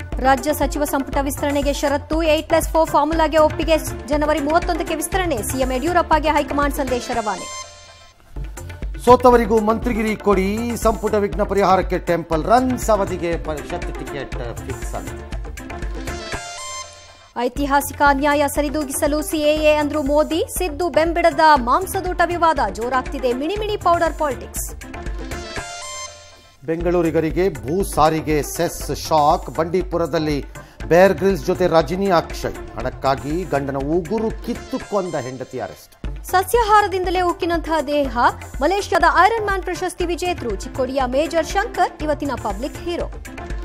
ರಾಜ್ಯ ಸಚಿವ ಸಂಪುಟ ವಿಸ್ತರಣೆಗೆ ಷರತ್ತು ಏಟ್ ಪ್ಲಸ್ ಫೋರ್ ಫಾರ್ಮುಲಾಗೆ ಒಪ್ಪಿಗೆ ಜನವರಿ ಮೂವತ್ತೊಂದಕ್ಕೆ ವಿಸ್ತರಣೆ ಸಿಎಂ ಯಡಿಯೂರಪ್ಪಗೆ ಹೈಕಮಾಂಡ್ ಸಂದೇಶ ರವಾನೆ ಸೋತವರಿಗೂ ಮಂತ್ರಿಗಿರಿ ಕೊಡಿ ಸಂಪುಟ ವಿಘ್ನ ಪರಿಹಾರಕ್ಕೆ ಟೆಂಪಲ್ ರನ್ಸ್ ಅವಧಿಗೆ ಪರಿಷತ್ ಟಿಕೆಟ್ ಫಿಕ್ಸ್ ಆಗಿದೆ ಐತಿಹಾಸಿಕ ಅನ್ಯಾಯ ಸರಿದೂಗಿಸಲು ಸಿಎಎ ಅಂದ್ರು ಮೋದಿ ಸಿದ್ದು ಬೆಂಬಿಡದ ಮಾಂಸದೂಟ ವಿವಾದ ಜೋರಾಗ್ತಿದೆ ಮಿಣಿಮಿಣಿ ಪೌಡರ್ ಪಾಲಿಟಿಕ್ಸ್ ಬೆಂಗಳೂರಿಗರಿಗೆ ಭೂ ಸಾರಿಗೆ ಸೆಸ್ ಶಾಕ್ ಬಂಡೀಪುರದಲ್ಲಿ ಬೇರ್ ಗ್ರಿಲ್ಸ್ ಜೊತೆ ರಜನಿ ಅಕ್ಷಯ್ ಹಣಕ್ಕಾಗಿ ಗಂಡನ ಉಗುರು ಕಿತ್ತು ಕೊಂದ ಹೆಂಡತಿ ಅರೆಸ್ಟ್ ಸಸ್ಯಾಹಾರದಿಂದಲೇ ಉಕ್ಕಿನಂತಹ ದೇಹ ಮಲೇಷ್ಯಾದ ಐರನ್ ಮ್ಯಾನ್ ಪ್ರಶಸ್ತಿ ವಿಜೇತರು ಚಿಕ್ಕೋಡಿಯ ಮೇಜರ್ ಶಂಕರ್ ಇವತ್ತಿನ ಪಬ್ಲಿಕ್ ಹೀರೋ